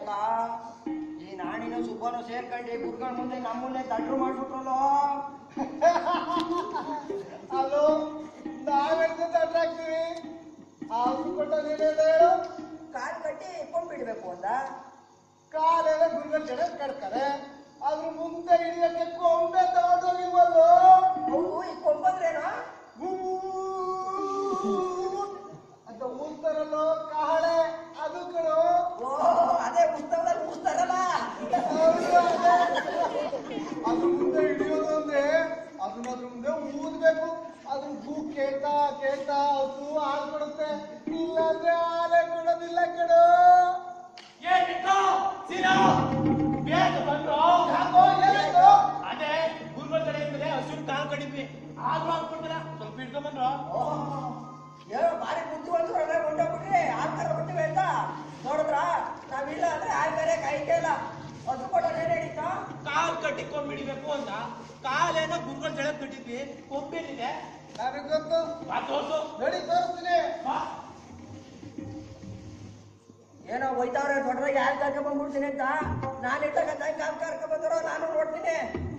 ಎತ್ತ ಈ ನಾಣಿನ ಸುಬ್ಬನು ಸೇರ್ಕೊಂಡು ಗುರುಗಳ ಮುಂದೆ ನಮ್ಮನ್ನೇ ತಡ್ರು ಮಾಡ್ಬಿಟ್ರಲ್ಲೋ ಅದು ನಾವೆಂತ ತಟ್ಟಾಕ್ತೀವಿ ಅವ್ರು ಕೊಟ್ಟ ನೀನೇನು ಹೇಳು ಕಾಲ್ ಕಟ್ಟಿ ಕೊಂಡ್ಬಿಡ್ಬೇಕು ಅಂದ ಕಾಲೆಲ್ಲ ಗುರುಗಳ ಜನ ಕಟ್ತಾರೆ ಅದ್ರ ಮುಂದೆ ಹಿಡಿಯಕ್ಕೆ ಕೊಂಬೆ ತಗೊಂಡೋಗಿಲ್ವಲ್ಲೋ ಹೌದು ಈ ಕೊಂಬಂದ್ರೇನೋ ಅಂತ ಊದ್ತಾರಲ್ಲೋ ಕಾಳೆ ಅದು ಕಣೋ ಓ ಅದೇ ಪುಸ್ತಕದಲ್ಲಿ ಕೂಸ್ತಾರಲ್ಲ ಹೌದು, ಅದೇ. ಅದ್ರ ಮುಂದೆ ಹಿಡಿಯೋದು ಅಂದ್ರೆ ಅದನ್ನ ಅದ್ರ ಮುಂದೆ ಊದ್ಬೇಕು ಅದ್ರ ಭೂ ಕೇಳ್ತಾ ಕೇಳ್ತಾ ಅದು ಹಾಲು ಕೊಡುತ್ತೆ ಇಲ್ಲಾಂದ್ರೆ ಹಾಲೇ ಕೊಡೋದಿಲ್ಲ ಕಣೋ ಏನಿತ್ತು ಸೀನಾ ಬೇಗ ಬಂದ್ರು ಯಾಕೋ ಏನಾಯ್ತು ಅದೇ ಗುರುಗಳ ಕಡೆಯಿಂದಲೇ ಹಸುವಿನ ಕಾಲ್ ಕಡಿದ್ವಿ ಆದ್ರೂ ಅನ್ಕೊಂಡಿಲ್ಲ ಸ್ವಲ್ಪ ಹಿಡ್ಕೊಂಬಂದ್ರು ಏನೋ ಭಾರಿ ಬುದ್ಧಿವಂತರು ಹೊಂಟೋಗ್ಬಿಟ್ರಿ ಆತರ ಬಿಟ್ಟಿವೆ ಅಂತ ನೋಡಿದ್ರ ನಾವಿಲ್ಲ ಅಂದ್ರೆ ಆಯ್ ಬೇರೆ ಕೈ ಕೇಳ ಅದು ಕೊಟ್ಟ ಏನ್ ಹೇಳಿತ್ತ ಕಾಲ್ ಕಟ್ಟಿ ಕೊಂಬಿಡಿಬೇಕು ಅಂತ ಕಾಲೇನೋ ಗುರುಗಳ ಜಳ ಕಟ್ಟಿದ್ವಿ ಕೊಂಬೇನಿದೆ ನನಗೆ ಗೊತ್ತು ಬಾ ತೋರ್ಸು ನಡಿ ತೋರಿಸ್ತೀನಿ ಬಾ ಏನೋ ಹೋಯ್ತಾವ್ರೆ ದೊಡ್ಡದಾಗಿ ಯಾರು ಕರ್ಕೊಂಡ್ ಬಂದ್ಬಿಡ್ತೀನಿ ಅಂತ ನಾನು ಇದ್ದಾಗ ತಂಗ್ ಕಾಲ್ ಕರ್ಕೊಂಡ್ ಬಂದರೋ ನಾನು ನೋಡ್ತೀನಿ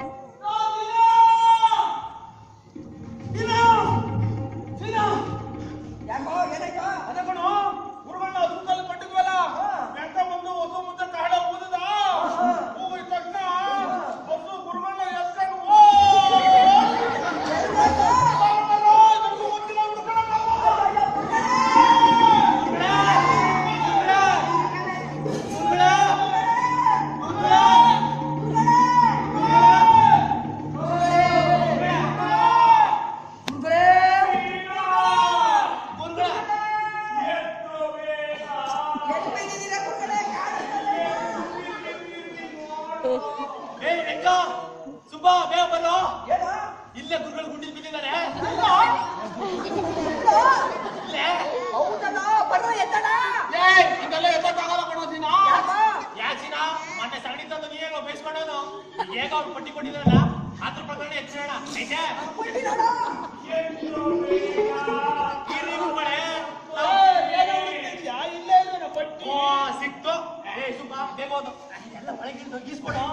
ಯಾಕೋ ಏನಾಯ್ತು ಅದೇ ಕಣೋ ಗುರುಗಳನ್ನ ಹಸುಕಲ್ಲಿ ಕಟ್ಟಿದ್ವಲ್ಲ ಹಾ. ಬೆಂಕ ಬಂದು ಹೊಸ ಮುದ್ದೆ ಕಾಡ ಊದದ ಹಾ. ಹೋಗಿದ ತಕ್ಷಣ ಹಾ. ಹಸು ಗುರುಗಳನ್ನ ಎತ್ಕೊಂಡು ಓ ಎಲ್ಲಿ ಬೈದಿದ್ದೀರಾ ಗುರುಗಳೇ? ಕಾಣಿಸ್ತಾ ಏ ಬೆಂಕ ಸುಬ್ಬಾ ಬೇಗ ಬರೋ ಏನೋ? ಇಲ್ಲೇ ಗುರುಗಳು ಗುಂಡಿಲ್ ಬಿದ್ದಿದ್ದಾರೆ ಅಲ್ಲೋ? ಇಲ್ಲೇ ಹೌದಲ್ಲ ಬರ್ರೋ ಎತ್ತಡ ಏ ಇದೆಲ್ಲ ಎತ್ತಕ್ಕಾಗಲ್ಲ ಕಣೋ ಸೀನಾ ಯಾಕೋ? ಯಾಕೆ ಸೀನಾ ಮೊನ್ನೆ ಸಗಣಿ ತಂದು ನೀನು ಬೇಯಿಸ್ಕೊಂಡವನು ಈಗ ಅವ್ರು ಪಟ್ಟಿ ಕೊಟ್ಟಿದ್ರಲ್ಲ ಅದ್ರ ಪ್ರಕರಣ ಎಚ್ಚರೋಣ ಐತೆ ಕೊಟ್ಟಿ ನೋಡು. ಇರಿ ಗುರುಗಳೇ ಇಲ್ಲೇ ಇದ್ದಾನೆ ಪಟ್ಟಿ ಓ ಸಿಕ್ತು ಏ ಸುಬ್ಬ ಬೇಗ ಹೋದು ಎಲ್ಲ ಒಳಗಿಂದ ಗೀಸ್ಕೊಡು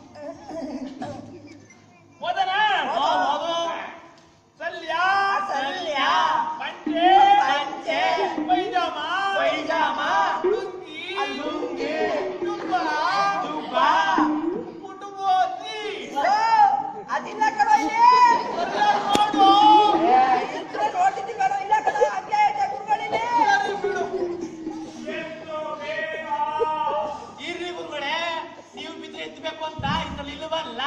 ಹೋದನ ಹೋದು ಸಲ್ಯ ಸಲ್ಯ. ಪಂಚೆ ಪಂಚೆ. ಪೈಜಾಮ ಪೈಜಾಮ. ಲುಂಗಿ ಲುಂಗಿ. ದುಬ್ಬ ದುಬ್ಬ. ಕುಟುಂಬೋತಿ ಓ, ಅದಿಲ್ಲ ಕಣೋ ಇಲ್ಲಿ. ಸರಿಯಾಗಿ ನೋಡು ಏ, ಇದ್ರೆ ನೋಡ್ತಿದ್ದಿ ಕಣೋ, ಇಲ್ಲ ಕಣೋ, ಹಂಗೆ ಐತೆ ಗುರುಗಳಿಲ್ಲಿ. ಸರಿ ಬಿಡು ಇರ್ರಿ ಗುರುಗಳೇ ನೀವು ಬಿದ್ರೆ ಎತ್ತಬೇಕು ಅಂತ ಇದ್ರಲ್ಲಿ ಇಲ್ಲವಲ್ಲ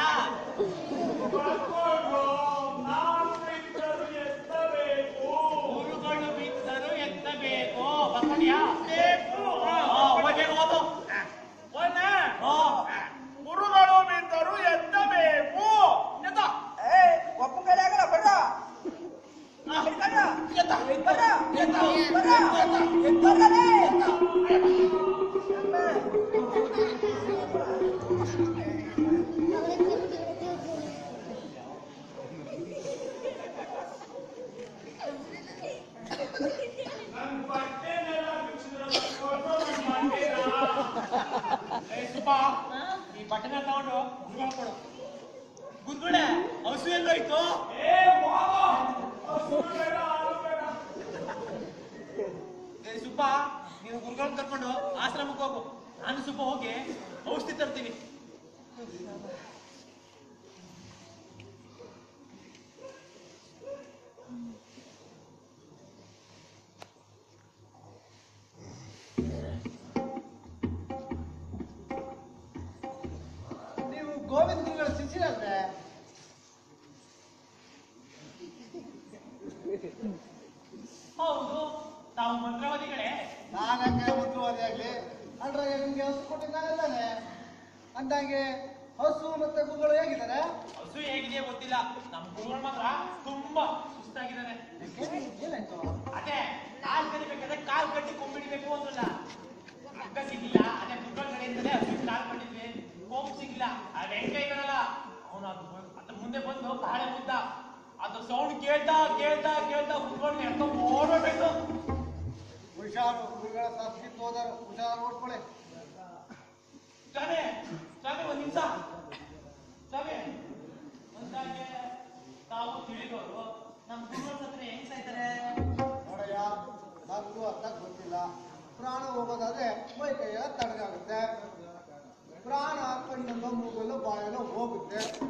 ಗುರುಗಳು ಬಿದ್ದರು ಎತ್ತಬೇಕು ಬರ್ಕೊಂಡ್ಯಾ ಬೇಗ ಓದು ಗುರುಗಳು ಬಿದ್ದರು ಎತ್ತಬೇಕು ಎತ್ತ ಏ, ಒಪ್ಪು ಕೈಲಿ ಆಗಲ್ಲ, ಬರ್ರೋ. ಹಿಡ್ಕೊಳ್ಳೋ. ಬರ್ರೋ. ಬರ್ರೋ. ಬರ್ರಲೇ. ಏ ಸುಬ್ಬ ಈ ಬಟ್ಟೆನ ತಗೊಂಡು ಗುರುಗಳು ಕೊಡು ಗುರುಗಳೇ ಹಸು ಎಲ್ಲೋಯ್ತು ಏ ಸುಬ್ಬ ನೀವು ಗುರುಗಳನ್ನ ಕರ್ಕೊಂಡು ಆಶ್ರಮಕ್ಕೆ ಹೋಗು ನಾನು ಸುಬ್ಬ ಹೋಗಿ ಔಷಧಿ ತರ್ತೀನಿ ನೀವು ಗೋವಿಂದ ಗುರುಗಳ ಶಿಷ್ಯರಲ್ವೇ ಹೌದು ತಾವು ಮಂತ್ರವಾದಿಗಳೇ ನಾನಂಗೆ ಮುಖ್ಯವಾದಿ ಆಗ್ಲಿ ಅಂದ್ರೆ ನಿಮ್ಗೆ ಹಸು ಕೊಟ್ಟಿದ್ದಾನೆ ಅಂದಂಗೆ ಹಸು ಮತ್ತೆ ಗುರುಗಳು ಹೇಗಿದ್ದಾರೆ ಹಸು ಹೇಗಿದೆಯೋ ಗೊತ್ತಿಲ್ಲ ನಮ್ಮ ಗುರುಗಳು ಮಾತ್ರ ತುಂಬಾ ಸುಸ್ತಾಗಿದ್ದಾರೆ ಏನಾಯ್ತು ಅದೇ ಕಾಲ್ ಕಡಿಬೇಕಾದ್ರೆ ಕಾಲ್ ಕಟ್ಟಿ ಕೊಂಬಿಡಿಬೇಕು ಅಂದ್ರಲ್ಲ ಹಗ್ಗ ಸಿಗ್ಲಿಲ್ಲ ಅದೇ ಗುರುಗಳ ಕಡೆಯಿಂದಲೇ ಹಸು ಕಾಲ್ ಕಟ್ಟಿದ್ವಿ ಕೊಂಬ್ ಸಿಗ್ಲಿಲ್ಲ ಆ ವೆಂಕ ಇದ್ದಾನಲ್ಲ ಅವನು ಅದು ಅದ್ರ ಮುಂದೆ ಬಂದು ಕಾಳೆ ಮುದ್ದ ಅದು ಸೌಂಡ್ ಕೇಳ್ತಾ ಕೇಳ್ತಾ ಕೇಳ್ತಾ ಗುರುಗಳನ್ನ ಎಳ್ಕೊಂಡು ಓಡೋಟಾಯ್ತು ಹುಷಾರು ಗುರುಗಳ ಸಂಸ್ಕೃತಿ ಹೋದರು ಹುಷಾರು ನೋಡ್ಕೊಳ್ಳಿ ಸ್ವಾಮಿ ಸ್ವಾಮಿ ಒಂದ್ ನಿಮಿಷ ಸ್ವಾಮಿ ಒಂದಾಗೆ ತಾವು ತಿಳಿದವರು ನಮ್ ಗುರುಗಳ ಹತ್ರ ಹೆಂಗ್ ಸಾಯ್ತಾರೆ ನೋಡಯ್ಯ ನನಗೂ ಅರ್ಥ ಗೊತ್ತಿಲ್ಲ ಪ್ರಾಣ ಹೋಗೋದಾದ್ರೆ ಮೈ ಕೈಯೆಲ್ಲ ತಡಗಾಗುತ್ತೆ ಪ್ರಾಣ ಕಣ್ಣಲ್ಲೋ ಮೂಗಲ್ಲೋ ಬಾಯಲ್ಲೋ ಹೋಗುತ್ತೆ